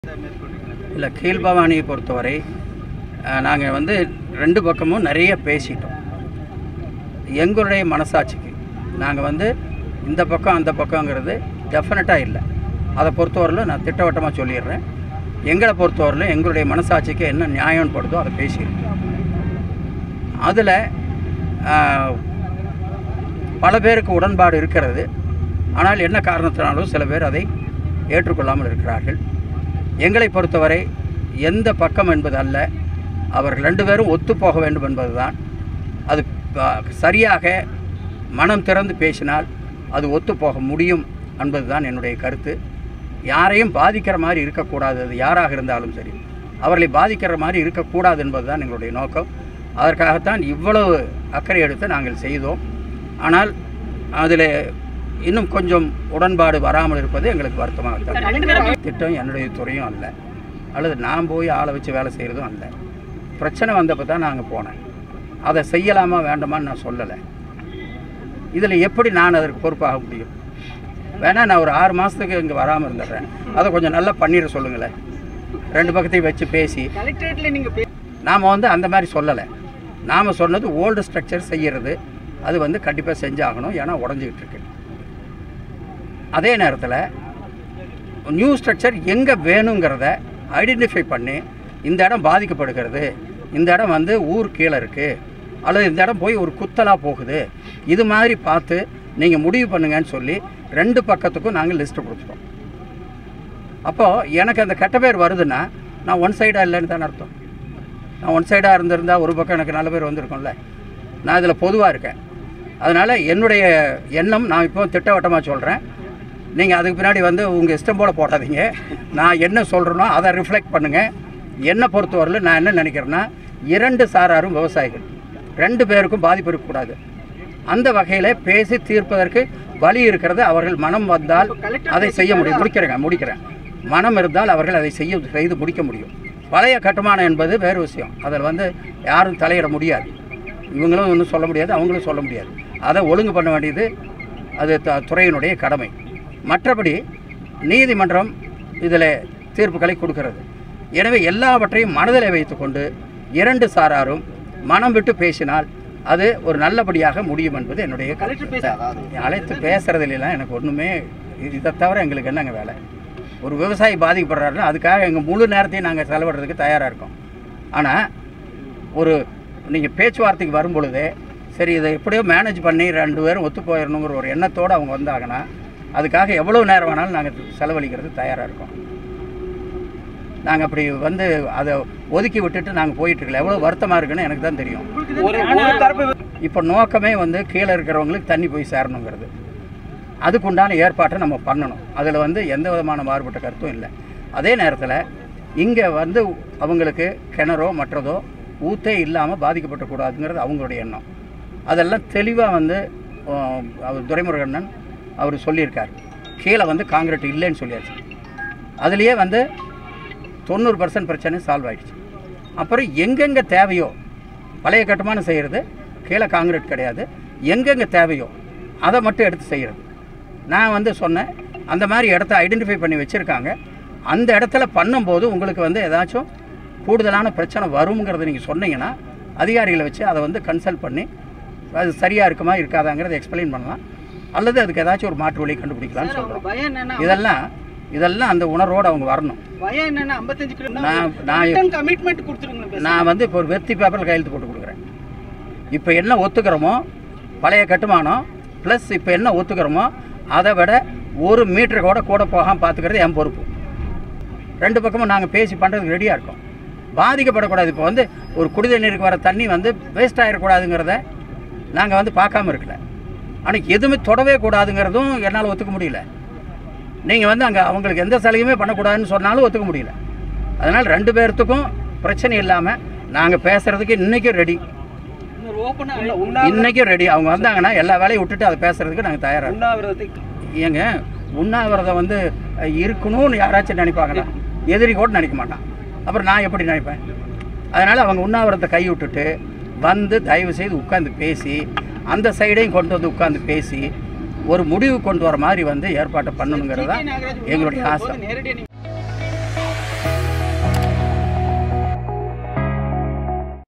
இல்லை கீழ்பவானியை பொறுத்தவரை நாங்கள் வந்து ரெண்டு பக்கமும் நிறைய பேசிட்டோம் எங்களுடைய மனசாட்சிக்கு நாங்கள் வந்து இந்த பக்கம் அந்த பக்கங்கிறது டெஃபினட்டாக இல்லை அதை பொறுத்தவரையிலும் நான் திட்டவட்டமாக சொல்லிடுறேன் எங்களை பொறுத்தவரையிலும் எங்களுடைய மனசாட்சிக்கு என்ன நியாயம்னு படுதோ அதை பேசியிருக்கோம் அதில் பல பேருக்கு உடன்பாடு இருக்கிறது ஆனால் என்ன காரணத்தினாலும் சில பேர் அதை ஏற்றுக்கொள்ளாமல் இருக்கிறார்கள் எங்களை பொறுத்தவரை எந்த பக்கம் என்பது அல்ல அவர்கள் ரெண்டு பேரும் ஒத்து போக வேண்டும் என்பதுதான் அது ப- சரியாக மனம் திறந்து பேசினால் அது ஒத்து போக முடியும் என்பதுதான் என்னுடைய கருத்து யாரையும் பாதிக்கிற மாதிரி இருக்கக்கூடாது அது யாராக இருந்தாலும் சரி அவர்களை பாதிக்கிற மாதிரி இருக்கக்கூடாது என்பதுதான் எங்களுடைய நோக்கம் அதற்காகத்தான் இவ்வளவு அக்கறை எடுத்து நாங்கள் செய்தோம் ஆனால் அதில் இன்னும் கொஞ்சம் உடன்பாடு வராமல் இருப்பது எங்களுக்கு வருத்தமாக திட்டம் என்னுடைய துறையும் அல்ல அல்லது நான் போய் ஆளை வச்சு வேலை செய்கிறதும் அல்ல பிரச்சனை வந்தப்போ தான் நாங்கள் போனேன் அதை செய்யலாமா வேண்டாமான்னு நான் சொல்லலை இதில் எப்படி நான் அதற்கு பொறுப்பாக முடியும் வேணா நான் ஒரு ஆறு மாதத்துக்கு இங்கே வராமல் இருந்துடுறேன் அதை கொஞ்சம் நல்லா பண்ணிட சொல்லுங்களேன் ரெண்டு பக்கத்தையும் வச்சு பேசி கலெக்டரேட்ல நீங்க பே- நாம் வந்து அந்த மாதிரி சொல்லலை நாம் சொன்னது ஓல்டு ஸ்ட்ரக்சர் செய்கிறது அது வந்து கண்டிப்பாக செஞ்சாகணும் ஏன்னா உடஞ்சிக்கிட்டு இருக்கு அதே நேரத்தில் நியூ ஸ்ட்ரக்சர் எங்கே வேணுங்கிறத ஐடென்டிஃபை பண்ணி இந்த இடம் பாதிக்கப்படுகிறது இந்த இடம் வந்து ஊர் கீழே இருக்குது அல்லது இந்த இடம் போய் ஒரு குத்தலாக போகுது இது மாதிரி பார்த்து நீங்கள் முடிவு பண்ணுங்கன்னு சொல்லி ரெண்டு பக்கத்துக்கும் நாங்கள் லிஸ்ட்டு கொடுத்துட்டோம் அப்போது எனக்கு அந்த கெட்ட பேர் வருதுன்னா நான் ஒன் சைடாக இல்லைன்னு தானே அர்த்தம் நான் ஒன் சைடாக இருந்திருந்தா ஒரு பக்கம் எனக்கு நல்ல பேர் வந்திருக்கும்ல நான் இதில் பொதுவாக இருக்கேன் அதனால் என்னுடைய எண்ணம் நான் இப்போ திட்டவட்டமாக சொல்கிறேன் நீங்கள் அதுக்கு பின்னாடி வந்து உங்கள் இஷ்டம் போல் போடாதீங்க நான் என்ன சொல்கிறேனோ அதை ரிஃப்ளெக்ட் பண்ணுங்கள் என்னை பொறுத்தவரையில் நான் என்ன நினைக்கிறேன்னா இரண்டு சாராரும் விவசாயிகள் ரெண்டு பேருக்கும் பாதிப்பு இருக்கக்கூடாது அந்த வகையில் பேசி தீர்ப்பதற்கு வழி இருக்கிறது அவர்கள் மனம் வந்தால் அதை செய்ய முடியும் முடிக்கிறேங்க முடிக்கிறேன் மனம் இருந்தால் அவர்கள் அதை செய்ய செய்து முடிக்க முடியும் பழைய கட்டுமானம் என்பது வேறு விஷயம் அதில் வந்து யாரும் தலையிட முடியாது இவங்களும் ஒன்றும் சொல்ல முடியாது அவங்களும் சொல்ல முடியாது அதை ஒழுங்கு பண்ண வேண்டியது அது த- துறையினுடைய கடமை மற்றபடி நீதிமன்றம் இதில் தீர்ப்புகளை கொடுக்கிறது எனவே எல்லாவற்றையும் மனதில் வைத்துக்கொண்டு இரண்டு சாராரும் மனம் விட்டு பேசினால் அது ஒரு நல்லபடியாக முடியும் என்பது என்னுடைய கருத்து அழைத்து பேசுறதுலாம் எனக்கு ஒன்றுமே இதை தவிர எங்களுக்கு என்னங்க வேலை ஒரு விவசாயி பாதிக்கப்படுறாருன்னா அதுக்காக எங்கள் முழு நேரத்தையும் நாங்கள் செலவிடுறதுக்கு தயாராக இருக்கோம் ஆனால் ஒரு நீங்கள் பேச்சுவார்த்தைக்கு வரும் பொழுதே சரி இதை எப்படியோ மேனேஜ் பண்ணி ரெண்டு பேரும் ஒத்து போயிடணுங்கிற ஒரு எண்ணத்தோடு அவங்க வந்தாங்கன்னா அதுக்காக எவ்வளோ நேரம் வேணாலும் நாங்கள் செலவழிக்கிறது தயாராக இருக்கோம் நாங்கள் அப்படி வந்து அதை ஒதுக்கி விட்டுட்டு நாங்கள் போயிட்டு இருக்கல எவ்வளோ வருத்தமாக இருக்குன்னு எனக்கு தான் தெரியும் ஒரு ஒரு தரப்பு இப்போ நோக்கமே வந்து கீழே இருக்கிறவங்களுக்கு தண்ணி போய் சேரணுங்கிறது அதுக்குண்டான ஏற்பாட்டை நம்ம பண்ணணும் அதில் வந்து எந்த விதமான மாறுபட்ட கருத்தும் இல்லை அதே நேரத்தில் இங்கே வந்து அவங்களுக்கு கிணறோ மற்றதோ ஊத்தே இல்லாமல் பாதிக்கப்படக்கூடாதுங்கிறது அவங்களுடைய எண்ணம் அதெல்லாம் தெளிவாக வந்து ஆஹ், அவர் துரைமுருகண்ணன் அவர் சொல்லியிருக்கார் கீழே வந்து காங்கிரீட் இல்லைன்னு சொல்லியாச்சு அதுலேயே வந்து தொண்ணூறு பர்சன்ட் பிரச்சனை சால்வ் ஆயிடுச்சு அப்புறம் எங்கெங்கே தேவையோ பழைய கட்டுமானம் செய்கிறது கீழே காங்கிரீட் கிடையாது எங்கெங்கே தேவையோ அதை மட்டும் எடுத்து செய்கிறது நான் வந்து சொன்னேன் அந்த மாதிரி இடத்த ஐடென்டிஃபை பண்ணி வச்சுருக்காங்க அந்த இடத்துல பண்ணும்போது உங்களுக்கு வந்து ஏதாச்சும் கூடுதலான பிரச்சனை வருங்கிறத நீங்கள் சொன்னீங்கன்னா அதிகாரிகளை வச்சு அதை வந்து கன்சல்ட் பண்ணி அது சரியாக இருக்குமா இருக்காதாங்கிறத எக்ஸ்பிளைன் பண்ணலாம் அல்லது அதுக்கு ஏதாச்சும் ஒரு மாற்று வழி கண்டுபிடிக்கலாம்னு சொல்கிறோம் பயம் என்னன்னா இதெல்லாம் இதெல்லாம் அந்த உணர்வோடு அவங்க வரணும் பயம் என்னன்னா 55 கிலோ நான் நான் கமிட்மெண்ட் கொடுத்துருங்க பேச நான் வந்து இப்போ ஒரு வெத்தி பேப்பரில் கையெழுத்து போட்டு கொடுக்குறேன் இப்போ என்ன ஒத்துக்கிறோமோ பழைய கட்டுமானம் ப்ளஸ் இப்போ என்ன ஒத்துக்கிறோமோ அதை விட ஒரு மீட்டர் கூட கூட போகாமல் பார்த்துக்கிறது என் பொறுப்பு ரெண்டு பக்கமும் நாங்கள் பேசி பண்ணுறதுக்கு ரெடியாக இருக்கோம் பாதிக்கப்படக்கூடாது இப்போ வந்து ஒரு குடித நீருக்கு வர தண்ணி வந்து வேஸ்ட் ஆகிடக்கூடாதுங்கிறத நாங்கள் வந்து பார்க்காம இருக்கல ஆனால் எதுவுமே தொடவே கூடாதுங்கிறதும் என்னால் ஒத்துக்க முடியல நீங்கள் வந்து அங்கே அவங்களுக்கு எந்த சலுகையுமே பண்ணக்கூடாதுன்னு சொன்னாலும் ஒத்துக்க முடியல அதனால் ரெண்டு பேர்த்துக்கும் பிரச்சனை இல்லாமல் நாங்கள் பேசுகிறதுக்கு இன்றைக்கும் ரெடி ஓப்பனா இன்றைக்கும் ரெடி அவங்க வந்தாங்கன்னா எல்லா வேலையும் விட்டுட்டு அதை பேசுகிறதுக்கு நாங்கள் தயாராக உண்ணாவிரதத்தை ஏங்க உண்ணாவிரதம் வந்து அஹ், இருக்கணும்னு யாராச்சும் நினைப்பாங்களா எதிரி கூட நினைக்க மாட்டான் அப்புறம் நான் எப்படி நினைப்பேன் அதனால் அவங்க உண்ணாவிரத்தை கை விட்டுட்டு வந்து தயவு செய்து உட்காந்து பேசி அந்த சைடையும் கொண்டு வந்து உட்காந்து பேசி ஒரு முடிவு கொண்டு வர மாதிரி வந்து ஏற்பாட்டை பண்ணணுங்கிறது தான் எங்களுடைய ஆசை நேரடியாக